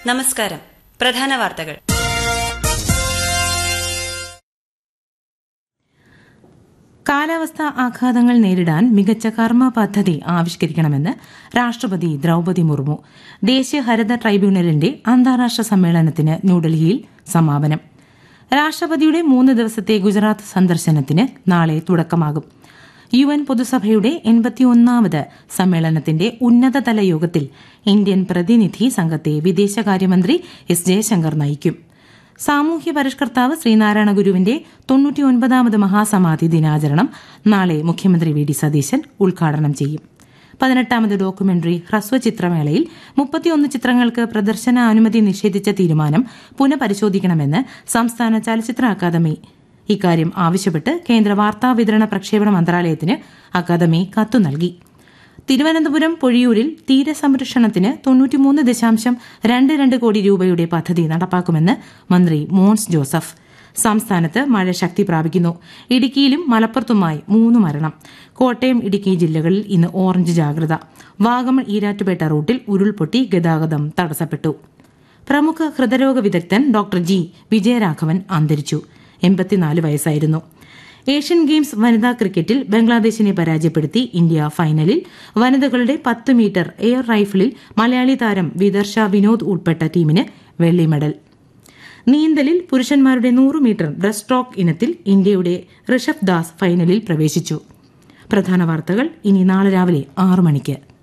നമസ്കാരം പ്രധാന വാർത്തകൾ കാലാവസ്ഥാ ആഘാതങ്ങൾ നേരിടാൻ മികച്ച കർമ്മ പദ്ധതി ആവിഷ്കരിക്കണമെന്ന് രാഷ്ട്രപതി ദ്രൌപതി മുർമു ദേശീയ ഹരിത ട്രൈബ്യൂണലിന്റെ അന്താരാഷ്ട്ര സമ്മേളനത്തിന് ന്യൂഡൽഹിയിൽ സമാപനം രാഷ്ട്രപതിയുടെ മൂന്ന് ദിവസത്തെ ഗുജറാത്ത് സന്ദർശനത്തിന് നാളെ തുടക്കമാകും യു എൻ പൊതുസഭയുടെ എൺപത്തിയൊന്നാമത് സമ്മേളനത്തിന്റെ ഉന്നതതല യോഗത്തിൽ ഇന്ത്യൻ പ്രതിനിധി സംഘത്തെ വിദേശകാര്യമന്ത്രി എസ് ജയശങ്കർ നയിക്കും സാമൂഹ്യ പരിഷ്കർത്താവ് ശ്രീനാരായണ ഗുരുവിന്റെ തൊണ്ണൂറ്റിയൊൻപതാമത് മഹാസമാധി ദിനാചരണം നാളെ മുഖ്യമന്ത്രി വി ഡി സതീശൻ ഉദ്ഘാടനം ചെയ്യും പതിനെട്ടാമത് ഡോക്യുമെന്ററി ഹ്രസ്വചിത്രമേളയിൽ മുപ്പത്തിയൊന്ന് ചിത്രങ്ങൾക്ക് പ്രദർശന അനുമതി നിഷേധിച്ച തീരുമാനം പുനഃപരിശോധിക്കണമെന്ന് സംസ്ഥാന ചലച്ചിത്ര അക്കാദമി ഇക്കാര്യം ആവശ്യപ്പെട്ട് കേന്ദ്ര വാർത്താവിതരണ പ്രക്ഷേപണ മന്ത്രാലയത്തിന് അക്കാദമി കത്തു നൽകി തിരുവനന്തപുരം പൊഴിയൂരിൽ തീരസംരക്ഷണത്തിന് തൊണ്ണൂറ്റിമൂന്ന് ദശാംശം രണ്ട് രണ്ട് കോടി രൂപയുടെ പദ്ധതി നടപ്പാക്കുമെന്ന് മന്ത്രി മോൻസ് ജോസഫ് സംസ്ഥാനത്ത് മഴ ശക്തി പ്രാപിക്കുന്നു ഇടുക്കിയിലും മലപ്പുറത്തുമായി മൂന്ന് മരണം കോട്ടയം ഇടുക്കി ജില്ലകളിൽ ഇന്ന് ഓറഞ്ച് ജാഗ്രത വാഗമൺ ഈരാറ്റുപേട്ട റൂട്ടിൽ ഉരുൾപൊട്ടി ഗതാഗതം തടസ്സപ്പെട്ടു പ്രമുഖ ഹൃദരോഗ വിദഗ്ധൻ ഡോക്ടർ ജി വിജയരാഘവൻ അന്തരിച്ചു എൺപത്തിനാല് വയസ്സായിരുന്നു ഏഷ്യൻ ഗെയിംസ് വനിതാ ക്രിക്കറ്റിൽ ബംഗ്ലാദേശിനെ പരാജയപ്പെടുത്തി ഇന്ത്യ ഫൈനലിൽ വനിതകളുടെ പത്ത് മീറ്റർ എയർ റൈഫിളിൽ മലയാളി താരം വിദർശ വിനോദ് ഉൾപ്പെട്ട ടീമിന് വെള്ളി മെഡൽ നീന്തലിൽ പുരുഷന്മാരുടെ നൂറ് മീറ്റർ ബ്രസ്റ്റ് സ്ട്രോക്ക് ഇനത്തിൽ ഇന്ത്യയുടെ ഋഷഭ് ദാസ് ഫൈനലിൽ പ്രവേശിച്ചു പ്രധാന വാർത്തകൾ ഇനി നാളെ രാവിലെ ആറ് മണിക്ക്